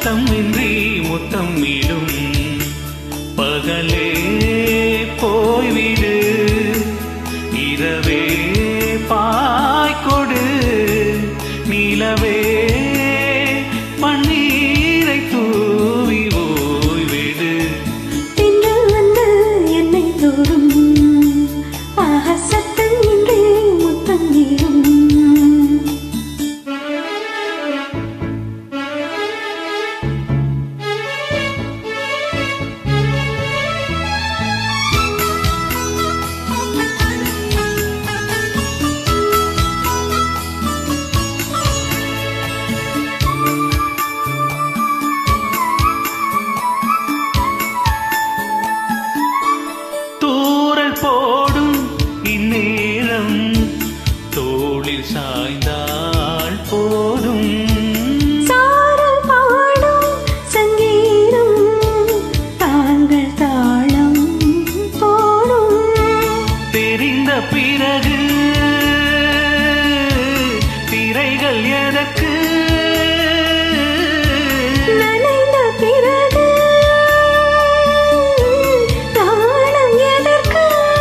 சத்தம் இன்றி முத்தம் இடும் பகலே போய்விடு இரவே பாய்கொடு நிலவே பன்னீரை தூவி ஓய்விடு தென்றல் வந்து என்னை தோறும் ஆஹா சத்தம் இன்றி முத்தம் இடும் தூரல் போடும் இந்நேரம் தோளில் சாய்ந்தால் போதும் சாரல் பாடும் சங்கீதம் தாங்கள் தாளம் போடும் தெரிந்த பிறகு திரைகள் எதற்கு நனைந்த பிறகு தாளம் எதற்கு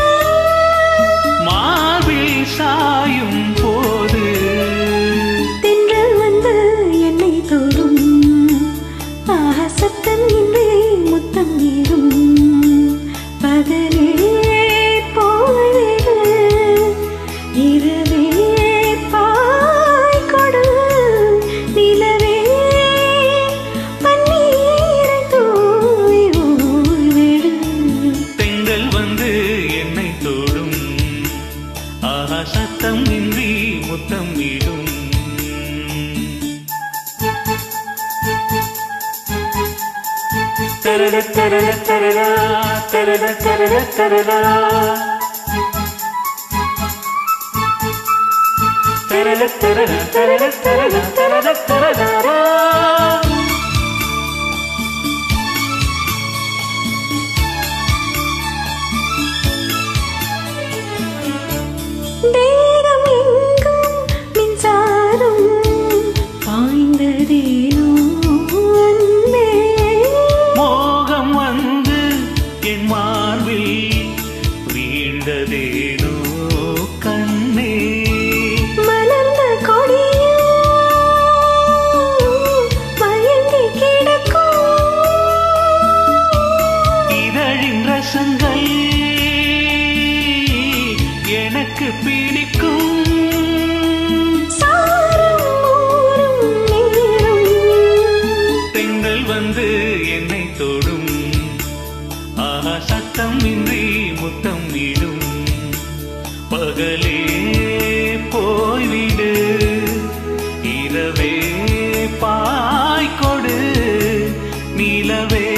மார்பில் சாயும் போது தென்றல் வந்து என்னை தோறும் ஆஹா சத்தம் இன்றி முத்தம் இடும் பகலே போய்விடு இரவே பாய்கொடு நிலவே பன்னீரை தூவி ஓய்விடு பெண்கள் வந்து என்னை தோடும் ஆஹா சத்தம் இன்றி முத்தம் இடும் தரட தரட தரடா தரட தரட தரடா தரட தரட தரட தரட தரட தரடா தேகம் எங்கும் மின்சாரம் பாய்ந்ததேனோ அன்பே மோகம் வந்து என் மார்பில் வீழ்ந்ததேனோ கண்ணே மலர்ந்த கொடியும் மயங்கி கிடக்கும் இதழின் ரசங்கள் எனக்கு பிடிக்கும் சாரம் ஊரும் நேரம் பெண்கள் வந்து என்னை தொடும் ஆஹா சத்தம் இன்றி முத்தம் இடும் பகலே போய்விடு இரவே பாய்கொடு நிலவே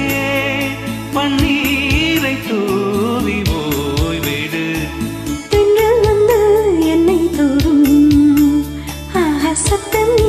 பன்னீரை தூவி ஓய்விடு தென்றல் வந்து என்னை தோறும் ஆஹா சத்தம்